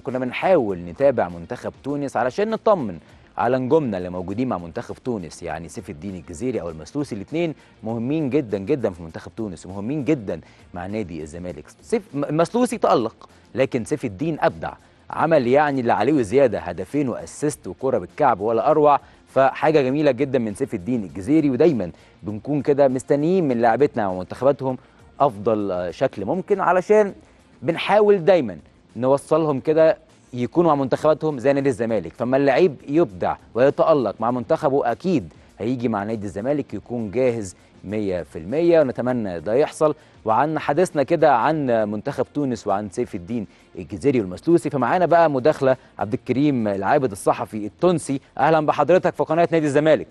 كنا بنحاول نتابع منتخب تونس علشان نطمن على نجومنا اللي موجودين مع منتخب تونس يعني سيف الدين الجزيري او المسلوسي الاثنين مهمين جدا جدا في منتخب تونس ومهمين جدا مع نادي الزمالك سيف المسلوسي تالق لكن سيف الدين ابدع عمل يعني اللي عليه وزياده هدفين واسيست وكره بالكعب ولا اروع فحاجه جميله جدا من سيف الدين الجزيري ودايما بنكون كده مستنيين من لاعبتنا ومنتخباتهم افضل شكل ممكن علشان بنحاول دايما نوصلهم كده يكونوا مع منتخباتهم زي نادي الزمالك فما اللعيب يبدع ويتالق مع منتخبه اكيد هيجي مع نادي الزمالك يكون جاهز 100% ونتمنى ده يحصل وعن حديثنا كده عن منتخب تونس وعن سيف الدين الجزيري والمسلوسي فمعانا بقى مداخله عبد الكريم العابد الصحفي التونسي اهلا بحضرتك في قناه نادي الزمالك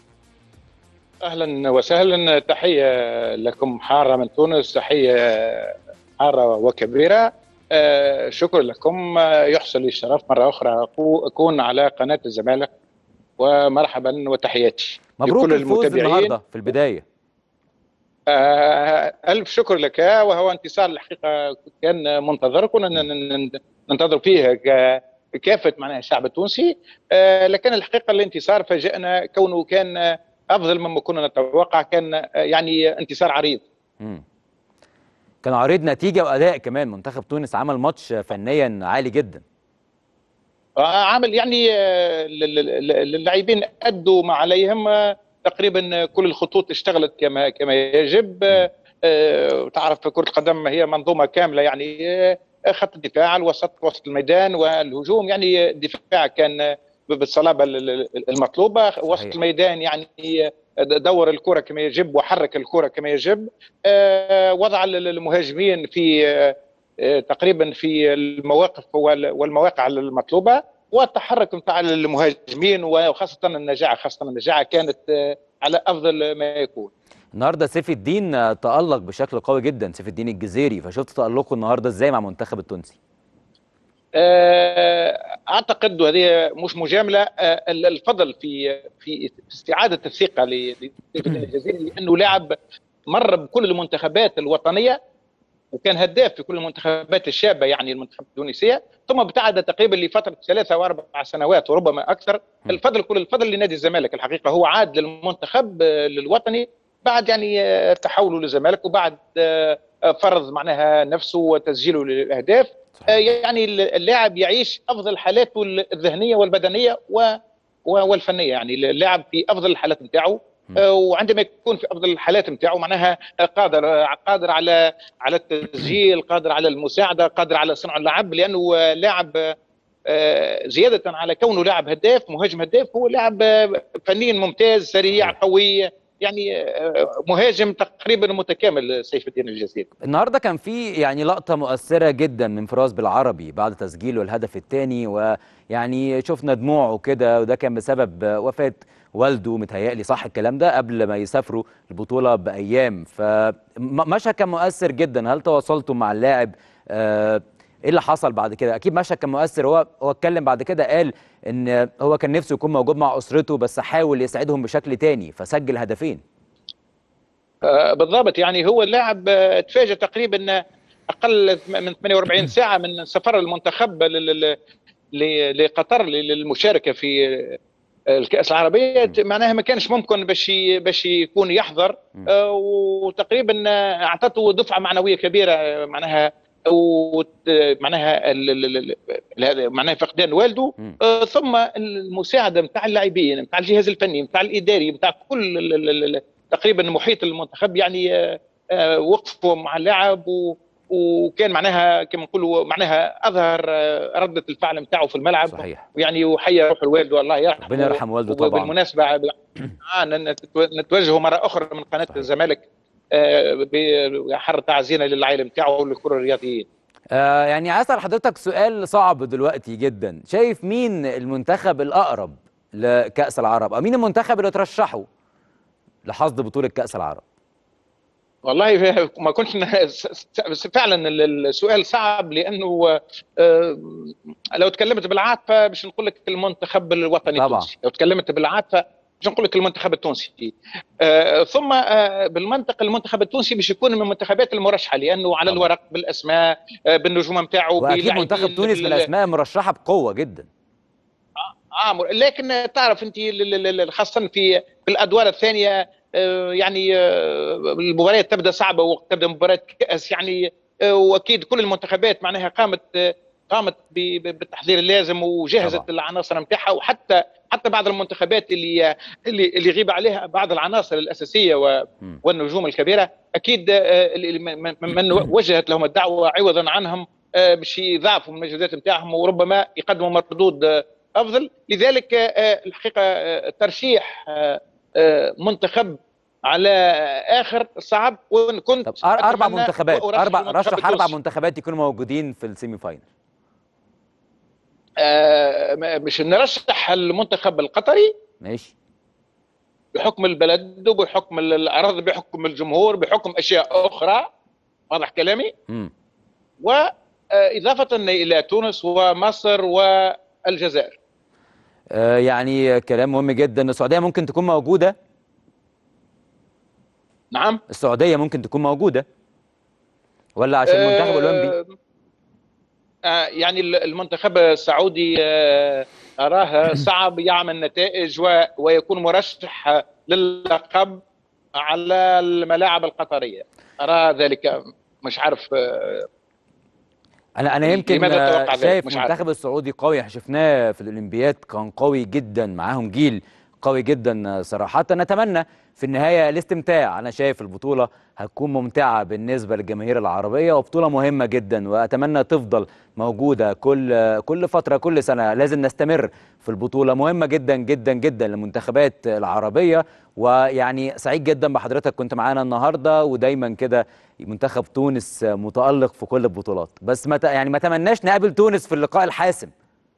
اهلا وسهلا تحيه لكم حاره من تونس تحيه حاره وكبيره آه شكرا لكم آه يحصل لي الشرف مره اخرى اكون على قناه الزمالك ومرحبا وتحياتي مبروك لكل الفوز النهارده في البدايه آه الف شكر لك وهو انتصار الحقيقه كان منتظر كنا ننتظر فيه كافه معناها الشعب التونسي آه لكن الحقيقه الانتصار فاجئنا كونه كان افضل مما كنا نتوقع كان يعني انتصار عريض مم. كان عريض نتيجه واداء كمان منتخب تونس عمل ماتش فنيا عالي جدا عامل يعني اللاعبين ادوا ما عليهم تقريبا كل الخطوط اشتغلت كما كما يجب تعرف كره القدم هي منظومه كامله يعني خط الدفاع الوسط وسط الميدان والهجوم يعني الدفاع كان بالصلابه المطلوبه صحيح. وسط الميدان يعني دور الكره كما يجب وحرك الكره كما يجب وضع المهاجمين في تقريبا في المواقف والمواقع المطلوبه والتحرك نتاع المهاجمين وخاصه النجاعه خاصه النجاعه كانت على افضل ما يكون النهارده سيف الدين تالق بشكل قوي جدا سيف الدين الجزيري فشفت تالقه النهارده ازاي مع المنتخب التونسي اعتقد وهذه مش مجامله الفضل في في استعاده الثقه لسيف الدين الجزيري لانه لاعب مر بكل المنتخبات الوطنيه وكان هداف في كل المنتخبات الشابه يعني المنتخبات التونسيه ثم ابتعد تقريبا لفتره ثلاثة واربع سنوات وربما اكثر الفضل كل الفضل لنادي الزمالك الحقيقه هو عاد للمنتخب الوطني بعد يعني تحوله للزمالك وبعد فرض معناها نفسه وتسجيله للاهداف يعني اللاعب يعيش افضل حالاته الذهنيه والبدنيه والفنيه يعني اللاعب في افضل الحالات نتاعه وعندما يكون في افضل الحالات نتاعو معناها قادر قادر على على التسجيل قادر على المساعده قادر على صنع اللعب لانه لاعب زياده على كونه لاعب هداف مهاجم هداف هو لاعب فنيا ممتاز سريع قوي يعني مهاجم تقريبا متكامل سيف الدين الجزيري النهارده كان في يعني لقطه مؤثره جدا من فراس بالعربي بعد تسجيله الهدف الثاني ويعني شفنا دموعه كده وده كان بسبب وفاه والده متهيألي صح الكلام ده قبل ما يسافروا البطوله بايام فمشهد كان مؤثر جدا هل تواصلتوا مع اللاعب آه ايه اللي حصل بعد كده اكيد مشهد كان مؤثر هو هو اتكلم بعد كده قال ان هو كان نفسه يكون موجود مع اسرته بس حاول يساعدهم بشكل تاني فسجل هدفين آه بالضبط يعني هو اللاعب تفاجئ تقريبا اقل من 48 ساعه من سفر المنتخب لقطر للمشاركه في الكاس العربيه معناها ما كانش ممكن باش باش يكون يحضر آه وتقريبا اعطته دفعه معنويه كبيره معناها معناها معناها فقدان والده آه ثم المساعده نتاع اللاعبين نتاع الجهاز الفني نتاع الاداري نتاع كل تقريبا محيط المنتخب يعني آه وقفوا مع اللاعب وكان معناها كما نقولوا معناها اظهر رده الفعل نتاعه في الملعب صحيح ويعني وحيا روح الوالد والله يرحمه ربنا يرحم والده طبعا وبالمناسبه نتوجه مره اخرى من قناه صحيح. الزمالك بحر تعزينا للعائله نتاعه ولكل الرياضيين آه يعني عايز اسال حضرتك سؤال صعب دلوقتي جدا شايف مين المنتخب الاقرب لكاس العرب او مين المنتخب اللي ترشحه لحصد بطوله كاس العرب والله ما كنتش فعلا السؤال صعب لانه لو تكلمت بالعاطفه باش نقول لك المنتخب الوطني طبعا لو تكلمت بالعاطفه باش نقول لك المنتخب التونسي آه ثم آه بالمنطق المنتخب التونسي باش يكون من المنتخبات المرشحه لانه على طبعا. الورق بالاسماء آه بالنجوم نتاعو واكيد منتخب تونس من الاسماء مرشحه بقوه جدا اه مر- لكن تعرف انت ل- ل- ل- خاصه في في الادوار الثانيه آه، يعني آه، المباريات تبدا صعبه وقت تبدا مباراه كاس يعني آه، واكيد كل المنتخبات معناها قامت آه، قامت ب- ب- بالتحضير اللازم وجهزت طبعا. العناصر نتاعها وحتى حتى بعض المنتخبات اللي اللي اللي يغيب عليها بعض العناصر الاساسيه و- مم. والنجوم الكبيره اكيد آه، اللي- من- من من وجهت لهم الدعوه عوضا عنهم آه، باش يضاعفوا من المجهودات نتاعهم وربما يقدموا مردود آه، افضل لذلك آه، الحقيقه آه، ترشيح آه، آه، منتخب على اخر صعب وان كنت طب أر- اربع أتمنى منتخبات وأرشح اربع المنتخب رشح اربع التونسي. منتخبات يكونوا موجودين في السيمي فاينل آه، م- مش نرشح المنتخب القطري ماشي بحكم البلد وبحكم الارض بحكم الجمهور بحكم اشياء اخرى واضح كلامي امم واضافه الى تونس ومصر والجزائر آه يعني كلام مهم جدا السعوديه ممكن تكون موجوده نعم السعوديه ممكن تكون موجوده ولا عشان المنتخب الاولمبي آه، يعني المنتخب السعودي آه، أراه صعب يعمل نتائج و- ويكون مرشح للقب على الملاعب القطرية أرى ذلك مش عارف آه، انا انا يمكن لماذا آه، تتوقع ذلك؟ شايف مش عارف. المنتخب السعودي قوي احنا شفناه في الاولمبياد كان قوي جدا معاهم جيل قوي جدا آه، صراحه نتمنى في النهايه الاستمتاع انا شايف البطوله هتكون ممتعه بالنسبه للجماهير العربيه وبطوله مهمه جدا واتمنى تفضل موجوده كل آه، كل فتره كل سنه لازم نستمر في البطوله مهمه جدا جدا جدا للمنتخبات العربيه ويعني سعيد جدا بحضرتك كنت معانا النهارده ودايما كده منتخب تونس متألق في كل البطولات بس ما ت- يعني ما تمناش نقابل تونس في اللقاء الحاسم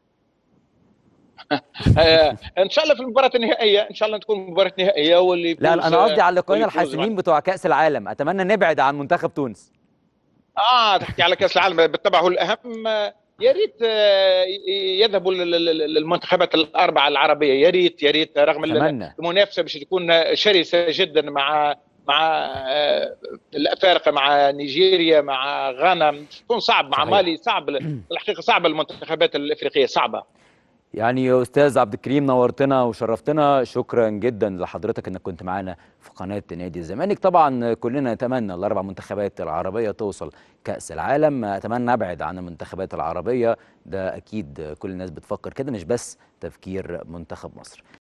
آه، إن شاء الله في المباراة النهائية إن شاء الله تكون مباراة نهائية واللي لا يفوز- انا قصدي على اللقاءين واللي يفوز الحاسمين بتوع كأس العالم اتمنى نبعد عن منتخب تونس اه تحكي على كاس العالم بالطبع هو الاهم آه، يا ريت آه، ي- يذهبوا لل- لل- للمنتخبات الاربعه العربيه يا ريت يا ريت رغم ال- اتمنى المنافسه باش تكون شرسه جدا مع مع آه، الافارقه مع نيجيريا مع غانا تكون صعب مع صحيح. مالي صعب الحقيقه صعبه المنتخبات الافريقيه صعبه يعني يا استاذ عبد الكريم نورتنا وشرفتنا شكرا جدا لحضرتك انك كنت معانا في قناه نادي الزمالك طبعا كلنا نتمنى الاربع منتخبات العربيه توصل كاس العالم اتمنى ابعد عن المنتخبات العربيه ده اكيد كل الناس بتفكر كده مش بس تفكير منتخب مصر